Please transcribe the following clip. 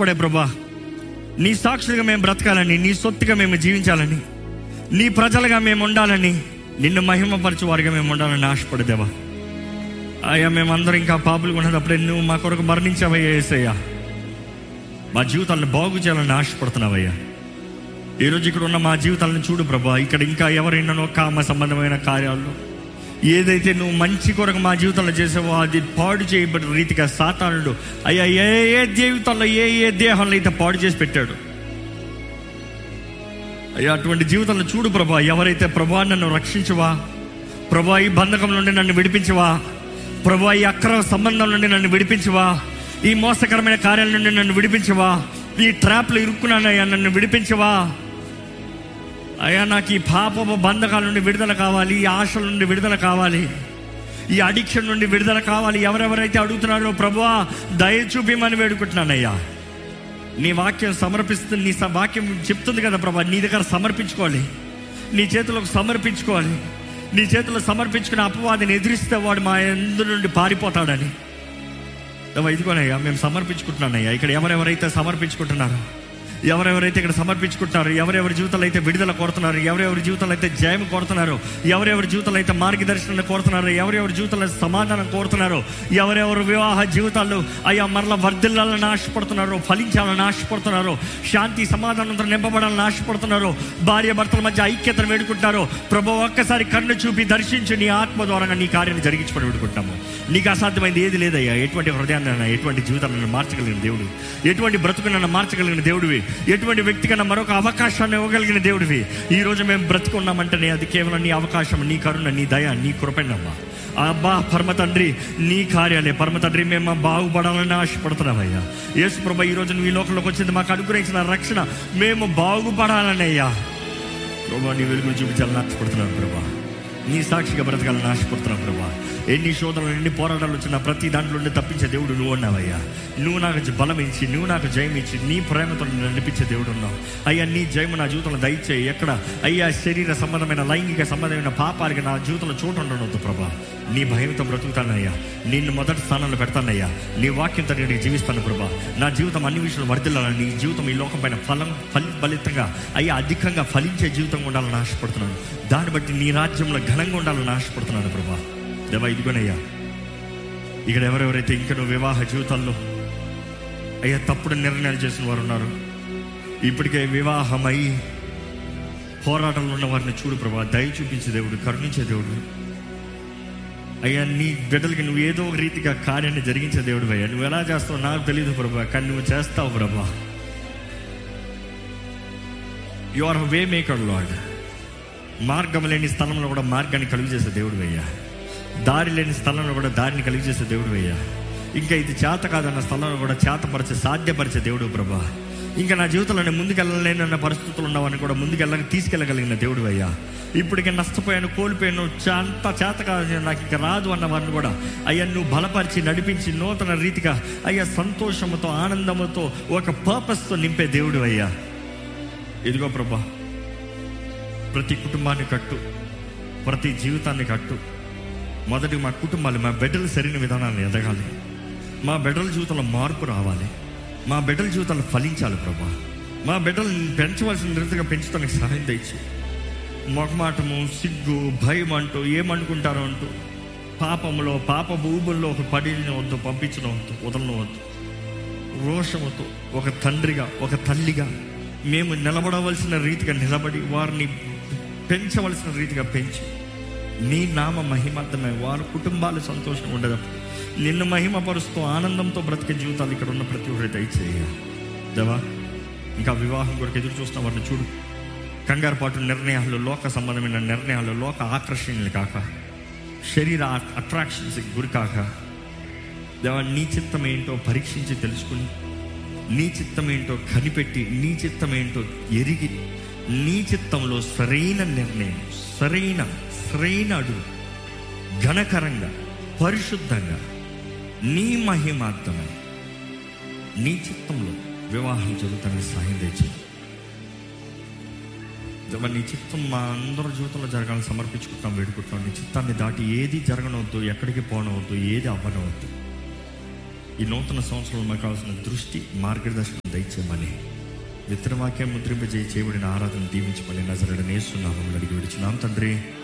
ఆశపడే ప్రభా నీ సాక్షులుగా మేము బ్రతకాలని నీ సొత్తుగా మేము జీవించాలని నీ ప్రజలుగా మేము ఉండాలని నిన్ను మహిమపరచు వారిగా మేము ఉండాలని ఆశపడదేవా అయ్యా మేమందరం ఇంకా పాపులు ఉన్నప్పుడే నువ్వు మా కొరకు మరణించావయ్యా ఏసయ్యా మా జీవితాలను బాగు చేయాలని ఆశపడుతున్నావయ్యా ఈరోజు ఇక్కడ ఉన్న మా జీవితాలను చూడు ప్రభా ఇక్కడ ఇంకా ఎవరైనానో కామ సంబంధమైన కార్యాల్లో ఏదైతే నువ్వు మంచి కొరకు మా జీవితంలో చేసావో అది పాడు చేయబడిన రీతిగా సాతానుడు అయ్యా ఏ ఏ జీవితంలో ఏ ఏ దేహంలో అయితే పాడు చేసి పెట్టాడు అయ్యా అటువంటి జీవితంలో చూడు ప్రభా ఎవరైతే ప్రభా నన్ను రక్షించవా ప్రభా ఈ బంధకం నుండి నన్ను విడిపించవా ప్రభా ఈ అక్రమ సంబంధం నుండి నన్ను విడిపించవా ఈ మోసకరమైన కార్యాల నుండి నన్ను విడిపించవా ఈ ట్రాప్లో ఇరుక్కున్నానయ్యా నన్ను విడిపించవా అయ్యా నాకు ఈ పాప బంధకాల నుండి విడుదల కావాలి ఈ ఆశల నుండి విడుదల కావాలి ఈ అడిక్షన్ నుండి విడుదల కావాలి ఎవరెవరైతే అడుగుతున్నారో ప్రభువా దయ చూపిమని వేడుకుంటున్నానయ్యా నీ వాక్యం సమర్పిస్తుంది నీ స- వాక్యం చెప్తుంది కదా ప్రభా నీ దగ్గర సమర్పించుకోవాలి నీ చేతులకు సమర్పించుకోవాలి నీ చేతుల్లో సమర్పించుకున్న అపవాదిని ఎదిరిస్తే వాడు మా ఎందు నుండి పారిపోతాడని దేవా, ఇదిగోనయ్యా మేము సమర్పించుకుంటున్నానయ్యా ఇక్కడ ఎవరెవరైతే సమర్పించుకుంటున్నారో ఎవరెవరైతే ఇక్కడ సమర్పించుకుంటున్నారు ఎవరెవరి జీవితాలు అయితే విడుదల కోరుతున్నారు ఎవరెవరి జీవితాలు అయితే జయం కోరుతున్నారు ఎవరెవరి జీవితాలు అయితే మార్గదర్శనం కోరుతున్నారు ఎవరెవరి జీవితాల్లో సమాధానం కోరుతున్నారు ఎవరెవరు వివాహ జీవితాలు అయ్యా మరల వర్ధిల్లాలని ఆశపడుతున్నారు ఫలించాలని ఆశపడుతున్నారు శాంతి సమాధానంతో నింపబడాలని ఆశపడుతున్నారు భార్య భర్తల మధ్య ఐక్యతను వేడుకుంటున్నారు ప్రభు ఒక్కసారి కన్ను చూపి దర్శించి నీ ఆత్మ ద్వారా నీ కార్యాన్ని జరిగించుకొని వేడుకుంటాము నీకు అసాధ్యమైంది ఏది లేదయ్యా ఎటువంటి హృదయాన్ని ఎటువంటి జీవితాన్ని మార్చగలిగిన దేవుడు ఎటువంటి బ్రతుకునన్నా మార్చగలిగిన దేవుడివి ఎటువంటి వ్యక్తికన్నా మరొక అవకాశాన్ని ఇవ్వగలిగిన దేవుడివి ఈ రోజు మేము బ్రతుకున్నామంటేనే అది కేవలం నీ అవకాశం నీ కరుణ నీ దయ నీ కృపణమ్మా అబ్బా పరమ తండ్రి నీ కార్యాలే పరమ తండ్రి మేము బాగుపడాలని ఆశపడుతున్నామయ్యా యేసు ప్రభా ఈ రోజు నువ్వు ఈ లోకంలోకి వచ్చింది మాకు అనుగ్రహించిన రక్షణ మేము బాగుపడాలని అయ్యా ప్రభా నీ వెలుగులు చూపించాలని ఆశపడుతున్నాను ప్రభా నీ సాక్షిగా బ్రతకాలని ఆశపడుతున్నాను ప్రభా ఎన్ని శోధనలు ఎన్ని పోరాటాలు వచ్చినా ప్రతి దాంట్లో నుండి తప్పించే దేవుడు నువ్వు ఉన్నావయ్యా నువ్వు నాకు బలం ఇచ్చి నువ్వు నాకు జయం ఇచ్చి నీ ప్రేమతో నన్ను నడిపించే దేవుడు ఉన్నావు అయ్యా నీ జయము నా జీవితంలో దయచేయి ఎక్కడ అయ్యా శరీర సంబంధమైన లైంగిక సంబంధమైన పాపాలకి నా జీవితంలో చోటు ఉండవద్దు ప్రభా నీ భయంతో బ్రతుకుతానయ్యా నిన్ను మొదటి స్థానంలో పెడతానయ్యా నీ వాక్యంతో నేను జీవిస్తాను ప్రభా నా జీవితం అన్ని విషయాలు వర్దిల్లాలని నీ జీవితం ఈ లోకం పైన ఫలం ఫలి ఫలితంగా అయ్యా అధికంగా ఫలించే జీవితంగా ఉండాలని ఆశపడుతున్నాను దాన్ని బట్టి నీ రాజ్యంలో ఘనంగా ఉండాలని ఆశపడుతున్నాను ప్రభా దేవా ఇదిగోనయ్యా ఇక్కడ ఎవరెవరైతే ఇంకా నువ్వు వివాహ జీవితాల్లో అయ్యా తప్పుడు నిర్ణయాలు చేసిన వారు ఉన్నారు ఇప్పటికే వివాహమై పోరాటంలో ఉన్న వారిని చూడు ప్రభా దయ చూపించే దేవుడు కరుణించే దేవుడు అయ్యా నీ బిడ్డలకి నువ్వు ఏదో ఒక రీతిగా కార్యాన్ని జరిగించే దేవుడు అయ్యా నువ్వు ఎలా చేస్తావు నాకు తెలియదు ప్రభా కానీ నువ్వు చేస్తావు ప్రభా యు ఆర్ వే మేకర్ లాడ్ మార్గం లేని స్థలంలో కూడా మార్గాన్ని కలుగు చేసే దేవుడు అయ్యా దారి లేని స్థలంలో కూడా దారిని కలిగి చేసే దేవుడు అయ్యా ఇంకా ఇది చేత కాదన్న స్థలంలో కూడా చేతపరిచే సాధ్యపరిచే దేవుడు ప్రభా ఇంకా నా జీవితంలో నేను ముందుకెళ్ళలేనన్న పరిస్థితులు ఉన్నవని కూడా ముందుకెళ్ళ తీసుకెళ్ళగలిగిన దేవుడు అయ్యా ఇప్పటికే నష్టపోయాను కోల్పోయాను చా- అంత చేత కాదు నాకు ఇంకా రాదు అన్న వారిని కూడా అయ్యా నువ్వు బలపరిచి నడిపించి నూతన రీతిగా అయ్యా సంతోషముతో ఆనందముతో ఒక పర్పస్తో నింపే దేవుడు అయ్యా ఇదిగో ప్రభా ప్రతి కుటుంబాన్ని కట్టు ప్రతి జీవితాన్ని కట్టు మొదటి మా కుటుంబాలు మా బిడ్డలు సరైన విధానాన్ని ఎదగాలి మా బిడ్డల జీవితంలో మార్పు రావాలి మా బిడ్డల జీవితాలు ఫలించాలి ప్రభా మా బిడ్డలు పెంచవలసిన రీతిగా పెంచుతానికి సహాయం తెచ్చి మొహమాటము సిగ్గు భయం అంటూ ఏమనుకుంటారో అంటూ పాపములో పాప భూముల్లో ఒక పడిన వద్దు పంపించడం వద్దు వదలడం వద్దు రోషముతో ఒక తండ్రిగా ఒక తల్లిగా మేము నిలబడవలసిన రీతిగా నిలబడి వారిని పెంచవలసిన రీతిగా పెంచి నీ నామ మహిమార్థమై వారి కుటుంబాలు సంతోషంగా ఉండేటప్పుడు నిన్ను మహిమపరుస్తూ ఆనందంతో బ్రతికే జీవితాలు ఇక్కడ ఉన్న ప్రతి ఒక్కరి దయచేయ దేవా ఇంకా వివాహం కొరకు ఎదురు చూస్తున్న వారిని చూడు కంగారు పాటు నిర్ణయాలు లోక సంబంధమైన నిర్ణయాలు లోక ఆకర్షణలు కాక శరీర అట్రాక్షన్స్కి గురి కాక దేవా నీ చిత్తం ఏంటో పరీక్షించి తెలుసుకుని నీ చిత్తం ఏంటో కనిపెట్టి నీ చిత్తం ఏంటో ఎరిగి నీ చిత్తంలో సరైన నిర్ణయం సరైన సరైన అడుగు ఘనకరంగా పరిశుద్ధంగా నీ మహిమార్థమై నీ చిత్తంలో వివాహం జరుగుతానికి సాయం తెచ్చి దేవా, నీ చిత్తం మా అందరి జీవితంలో జరగాలని సమర్పించుకుంటాం వేడుకుంటాం నీ చిత్తాన్ని దాటి ఏది జరగనవద్దు ఎక్కడికి పోనవద్దు ఏది అవ్వనవద్దు ఈ నూతన సంవత్సరంలో మాకు కావాల్సిన దృష్టి మార్గదర్శనం దయచేయమని విత్తనవాక్యం ముద్రింపజేయ చేయబడిన ఆరాధన దీవించమని నజరడ నేస్తున్నామని అడిగి విడుచున్నాం తండ్రి